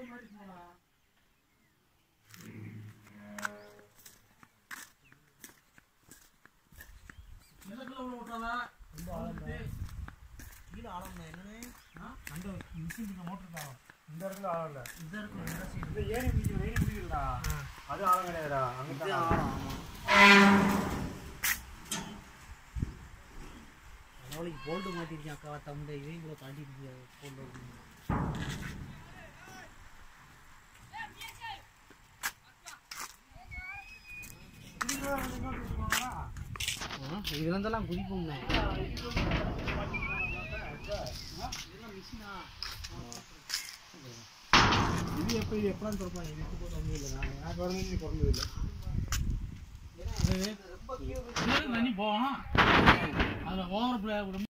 ரொம்ப ஆழம் கீழே ஆழம் என்னன்னு அந்த மிஷின் மோட்டர் காலம் இந்த இடத்துல ஆழம் இல்லை இதாக இருக்கும் இந்த side. இந்த ஏணி பிடிக்கும் ஏணி பிடிக்கிறா அது ஆழம் கிடையாதுடா அங்கே இது தான் ஆழம் ஆமாம் அதனால போல்டு மாட்டிருக்கேன் அக்கா தம்பி இவங்களை தாண்டிட்டு போல்டு இதுல இருந்தெல்லாம் குதிப்போம்ண்ணே இது எப்போ இது எப்பலாம் திறப்பாங்க எனக்கு போட்டு ஒன்றும் இல்லை நான் எனக்கு வரணும் பிறந்தது இல்லை தண்ணி போவோம் அதில் ஓவர்